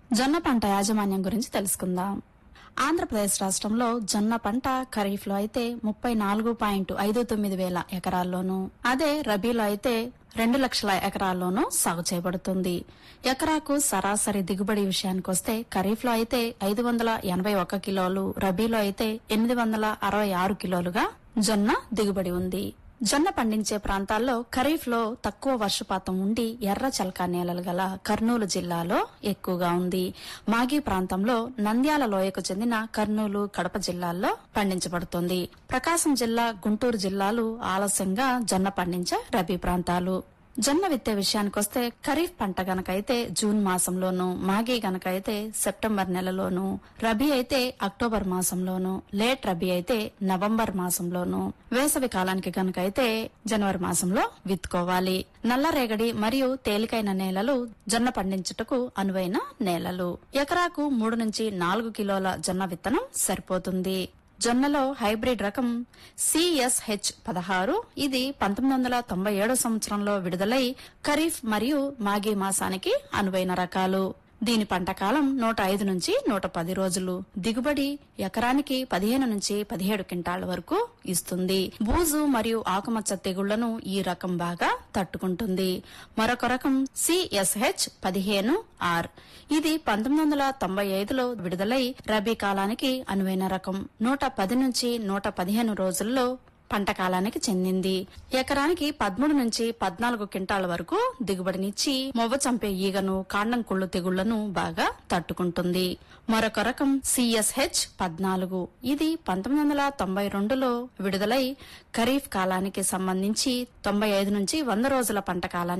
జొన్న పంట యాజమాన్యం గురించి తెలుసుకుందాం ఆంధ్రప్రదేశ్ రాష్ట్రంలో జొన్న పంట ఖరీఫ్ లో అయితే ముప్పై నాలుగు పాయింట్ ఐదు తొమ్మిది వేల ఎకరాల్లోనూ అదే రబీలో అయితే రెండు లక్షల ఎకరాల్లోనూ సాగు చేయబడుతుంది ఎకరాకు సరాసరి దిగుబడి విషయానికొస్తే ఖరీఫ్ లో అయితే ఐదు వందల ఎనభై ఒక్క కిలోలు రబీలో అయితే ఎనిమిది వందల అరవై ఆరు కిలోలుగా జొన్న దిగుబడి ఉంది జొన్న పండించే ప్రాంతాల్లో ఖరీఫ్ లో తక్కువ వర్షపాతం ఉండి ఎర్ర చలకా నేలలు గల కర్నూలు జిల్లాలో ఎక్కువగా ఉంది మాగి ప్రాంతంలో నంద్యాల లోయకు చెందిన కర్నూలు కడప జిల్లాల్లో పండించబడుతుంది ప్రకాశం జిల్లా గుంటూరు జిల్లాలు ఆలస్యంగా జొన్న పండించే రబీ ప్రాంతాలు జొన్న విత్తే విషయానికొస్తే ఖరీఫ్ పంట గనకైతే జూన్ మాసంలోను మాగి గనకైతే సెప్టెంబర్ నెలలోను రబీ అయితే అక్టోబర్ మాసంలోను లేట్ రబీ అయితే నవంబర్ మాసంలోను వేసవి కాలానికి గనకైతే జనవరి మాసంలో విత్తుకోవాలి నల్లరేగడి మరియు తేలికైన నేలలు జొన్న పండించుటకు అనువైన నేలలు ఎకరాకు మూడు నుంచి నాలుగు కిలోల జొన్న విత్తనం సరిపోతుంది జొన్నలో హైబ్రిడ్ రకం సిఎస్హెచ్ పదహారు ఇది పంతొమ్మిది వందల తొంభై ఏడో సంవత్సరంలో విడుదలై ఖరీఫ్ మరియు మాఘీ మాసానికి అనువైన రకాలు దీని పంట కాలం నూట ఐదు నుంచి నూట పది రోజులు దిగుబడి ఎకరానికి పదిహేను నుంచి పదిహేడు క్వింటాళ్ల వరకు ఇస్తుంది బూజు మరియు ఆకుమచ్చ తెగుళ్లను ఈ రకం బాగా తట్టుకుంటుంది మరొక రకం సిఎస్హెచ్ పదిహేను ఆర్ ఇది పంతొమ్మిది వందల తొంభై ఐదులో విడుదలై రబీ కాలానికి అనువైన రకం నూట పది నుంచి నూట పదిహేను రోజుల్లో పంట కాలానికి చెందింది ఎకరానికి పదమూడు నుంచి పద్నాలుగు క్వింటాల వరకు దిగుబడినిచ్చి మొవ్వ చంపే ఈగను కాండం కుళ్ళు తెగుళ్లను బాగా తట్టుకుంటుంది మరొక రకం సిఎస్హెచ్ పద్నాలుగు ఇది పంతొమ్మిది వందల తొంభై రెండులో విడుదలై ఖరీఫ్ కాలానికి సంబంధించి తొంభై ఐదు నుంచి వంద రోజుల పంట కాలానికి